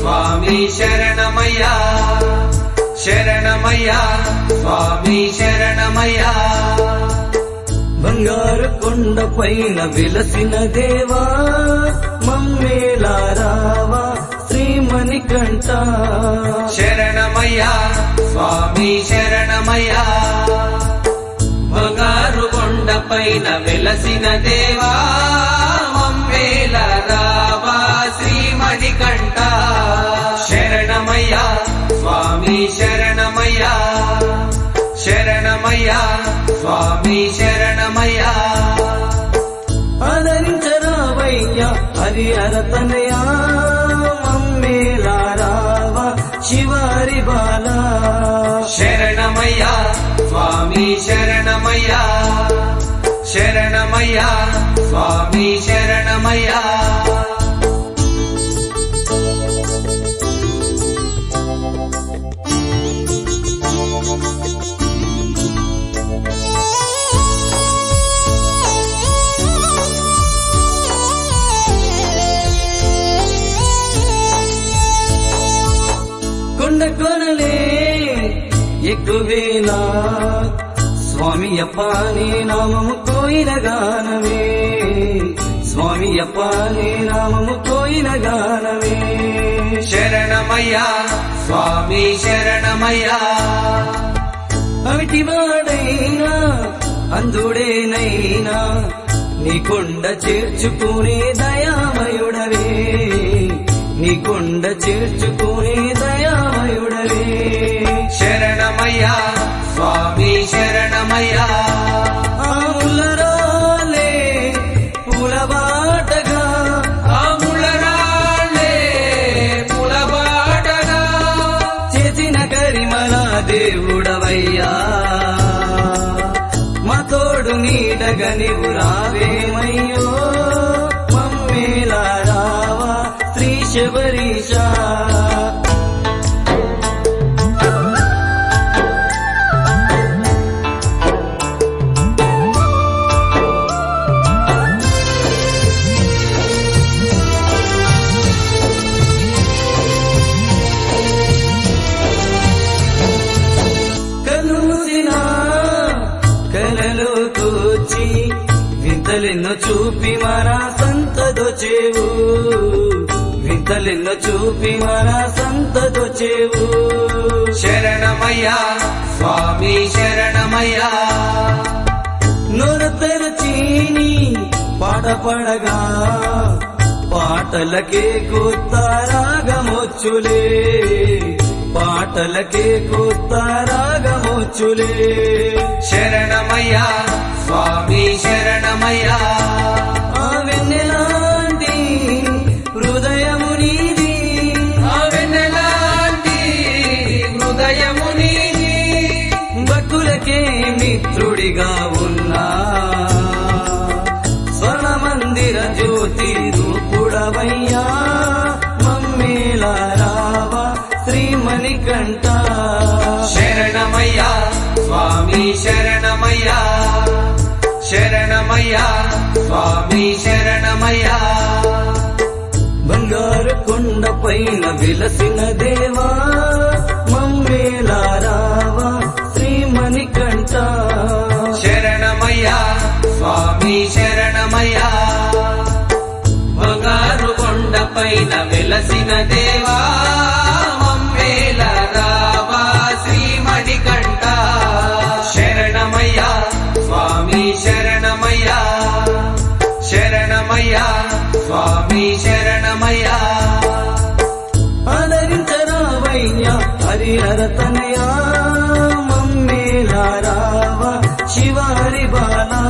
స్వామి శరణమయ్యా శరణమయ్యా స్వామి శరణమయ్యా బంగారు కొండ పైన విలసిన దేవా మమ్మేలారావా శ్రీమణి కంట శరణమయ్యా స్వామి శరణమయ్యా బంగారు కొండ పైన వెలసిన దేవా మమ్మేల రావా శ్రీమణి కంట శరణమయ్యా స్వామి శరణమయ్యా శరణమయ్యా స్వామి శరణమయ్యా ఆదరించరావయ్యా హరిహర తనయా మమ్మేలారావా శివారి బాలా శరణమయ్యా స్వామి శరణమయ్యా శరణమయ్యా స్వామి శరణమయ్యా కొండ కొనలే ఎక్కువేనా స్వామి అప్పానే నామము కోయిన గానమే స్వామి అప్పానే నామము కోయిన గానమే శరణమయ్యా స్వామి శరణమయ్యా అవిటి వాడైనా అందుడేనైనా నీ కొండ చేర్చుకునే దయామయుడవే నీ కొండ చేర్చుకునే దయామయుడవే శరణమయ్యా స్వామి శరణమయ్యా ఆములరాలే పూలబాటగా ఆములరాళ్ళే పులబాటగా చేసిన కరిమల దేవుడవయ్యా మా తోడు నీడగా నీవు రావేమయ్యో మమ్మేలా రావా శ్రీ శబరీషా కలుసిన కలలో కూర్చి వింతలెన్నో చూపి మరా సంతదొచేవు వింతలెన్నో చూపి మరా సంతదొచేవు శరణమయ్యా స్వామి శరణమయ్యా నొర తెరచీని పాట పడగా పాటలకే కొత్త రాగమొచ్చులే పాటలకే కొత్త రాగమొచ్చులే శరణమయ్యా స్వామి శరణమయ్యా ఆ వెన్నెలాంటి హృదయము నీది ఆ వెన్నెలాంటి హృదయము నీది భక్తులకే మిత్రుడిగా ఉన్నా స్వర్ణ మందిర జ్యోతి రూపుడవయ్యా మమ్మేలా రావా శ్రీమణి కంట శరణమయ్యా స్వామి శరణమయ్యా శరణమయ్యా స్వామి శరణమయ్యా బంగారు కొండ పైన విలసిన దేవా మమ్మేలా రావా శ్రీమణి కంట శరణమయ్యా స్వామి శరణమయ్యా బంగారు కొండ పైన వెలసిన దేవా మమ్మేల రావా శ్రీమణి కంట శరణమయ్యా స్వామి శరణమయ్యా శరణమయ్యా స్వామి శరణమయ్యా ఆదరించరావయ్యా హరిహర తనయా మమ్మేలా రావా శివారి బాలా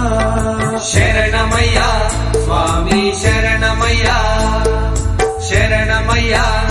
శరణమయ్యా స్వామి శరణమయ్యా శరణమయ్యా